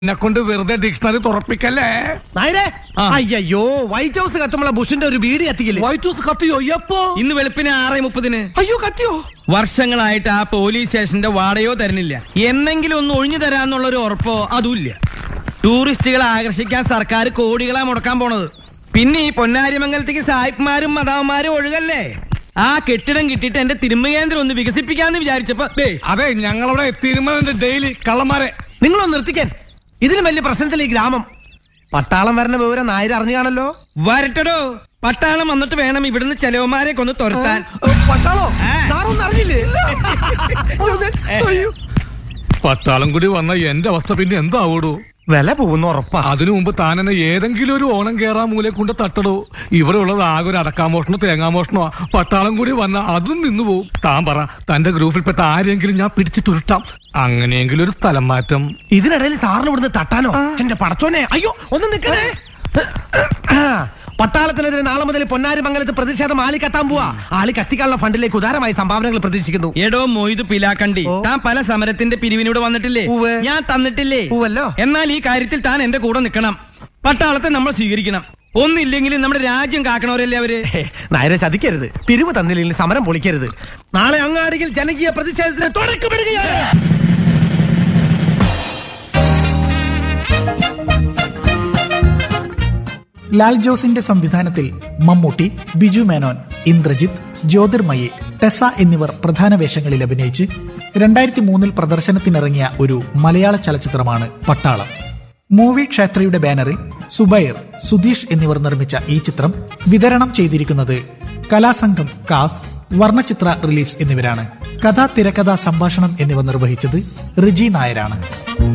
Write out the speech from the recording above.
എന്നെ കൊണ്ട് വെറുതെ ഡിക്ഷണറി തുറപ്പിക്കല്ലേ നായരെ ആ. അയ്യോ വൈറ്റ് ഹൗസ് കത്തുമ്പോൾ ബുഷിന്റെ ഒരു ബീഡി കത്തിക്കില്ലേ വൈറ്റ് ഹൗസ് കത്തിയോ എപ്പോ ഇന്ന് വെളുപ്പിന് ആറ് മുപ്പതിന് അയ്യോ കത്തിയോ വർഷങ്ങളായിട്ട് ആ പോലീസ് സ്റ്റേഷന്റെ വാടകയോ തരുന്നില്ല എന്നെങ്കിലും ഒന്ന് ഒഴിഞ്ഞു തരാന്നുള്ള ഒരു ഉറപ്പോ അതുമില്ല ടൂറിസ്റ്റുകളെ ആകർഷിക്കാൻ സർക്കാർ കോടികളാ മുടക്കാൻ പോണത് പിന്നെ ഈ പൊന്നാരിമംഗലത്തേക്ക് സായിപ്പ്മാരും മതാവന്മാരും ഒഴുകല്ലേ ആ കെട്ടിടം കിട്ടിയിട്ട് എന്റെ തിരുമകേന്ദ്രം ഒന്ന് വികസിപ്പിക്കാന്ന് വിചാരിച്ചപ്പോ ദേ, അതെ ഞങ്ങളവിടെ എത്തിയിരുന്നുണ്ട് ഡെയിലി കള്ളന്മാരെ നിങ്ങളൊന്ന് നിർത്തിക്കാൻ ഇതിലും വലിയ പ്രശ്നത്തിൽ ഈ ഗ്രാമം പട്ടാളം വരുന്ന വിവരം നായർ അറിഞ്ഞു കാണല്ലോ വരട്ടടോ പട്ടാളം വന്നിട്ട് വേണം ഇവിടുന്ന് ചെലവന്മാരെ കൊന്ന് തുരത്താൻ പട്ടാളോ ആ. സാറൊന്നും അറിഞ്ഞില്ലേ അയ്യോ. പട്ടാളം കൂടി വന്ന എന്റെ അവസ്ഥ പിന്നെ എന്താവൂടൂ വില പോകുന്ന ഉറപ്പാ അതിനു മുമ്പ് താൻ എന്നെ ഏതെങ്കിലും ഒരു ഓണം കേറാൻ മൂലെ കൊണ്ട് തട്ടടോ ഇവിടെ ഉള്ളത് ആകെ ഒരു അടക്കാമോഷണോ തേങ്ങാമോഷണോ പട്ടാളം കൂടി വന്ന അതും നിന്നു പോവും താൻ പറ തന്റെ ഗ്രൂപ്പിൽപ്പെട്ട ആരെങ്കിലും ഞാൻ പിടിച്ചിട്ടുരുട്ടാം അങ്ങനെയെങ്കിലും ഒരു സ്ഥലം മാറ്റം ഇതിനിടയിൽ സാറിന് ഇവിടുന്ന് തട്ടാനോ എന്റെ പടച്ചോനെ അയ്യോ ഒന്ന് നിൽക്കണേ പട്ടാളത്തിനെതിരെ നാളെ മുതൽ പൊന്നാരി മംഗലത്ത് പ്രതിഷേധം ആളി കത്താൻ പോവാ ആളി കത്തിക്കാനുള്ള ഫണ്ടിലേക്ക് ഉദാരമായി സംഭാവനകൾ പ്രതീക്ഷിക്കുന്നു എടോ മൊയ്ത് പിലാക്കണ്ടി ഓ. താൻ പല സമരത്തിന്റെ പിരിവിനൂടെ വന്നിട്ടില്ലേ ഉവ്വ്. ഞാൻ തന്നിട്ടില്ലേ പൂവല്ലോ എന്നാൽ ഈ കാര്യത്തിൽ താൻ എന്റെ കൂടെ നിൽക്കണം പട്ടാളത്തെ നമ്മൾ സ്വീകരിക്കണം ഒന്നില്ലെങ്കിലും നമ്മുടെ രാജ്യം കാക്കണവരല്ലേ അവര് ഹേ, നായരെ ചതിക്കരുത് പിരിവ് തന്നില്ലെങ്കിൽ സമരം പൊളിക്കരുത് നാളെ അങ്ങാടിയിൽ ജനകീയ പ്രതിഷേധത്തിന് തുടക്കമിടുകയാണ് ലാൽ ജോസിന്റെ സംവിധാനത്തിൽ മമ്മൂട്ടി ബിജു മേനോൻ ഇന്ദ്രജിത്ത് ജ്യോതിർമയി ടെസ എന്നിവർ പ്രധാന വേഷങ്ങളിൽ അഭിനയിച്ച് രണ്ടായിരത്തി മൂന്നിൽ പ്രദർശനത്തിനിറങ്ങിയ ഒരു മലയാള ചലച്ചിത്രമാണ് പട്ടാളം മൂവി ക്ഷേത്രയുടെ ബാനറിൽ സുബൈർ സുധീഷ് എന്നിവർ നിർമ്മിച്ച ഈ ചിത്രം വിതരണം ചെയ്തിരിക്കുന്നത് കലാസംഘം കാസ് വർണ്ണചിത്ര റിലീസ് എന്നിവരാണ് കഥ തിരക്കഥ സംഭാഷണം എന്നിവ നിർവഹിച്ചത് റിജി നായരാണ്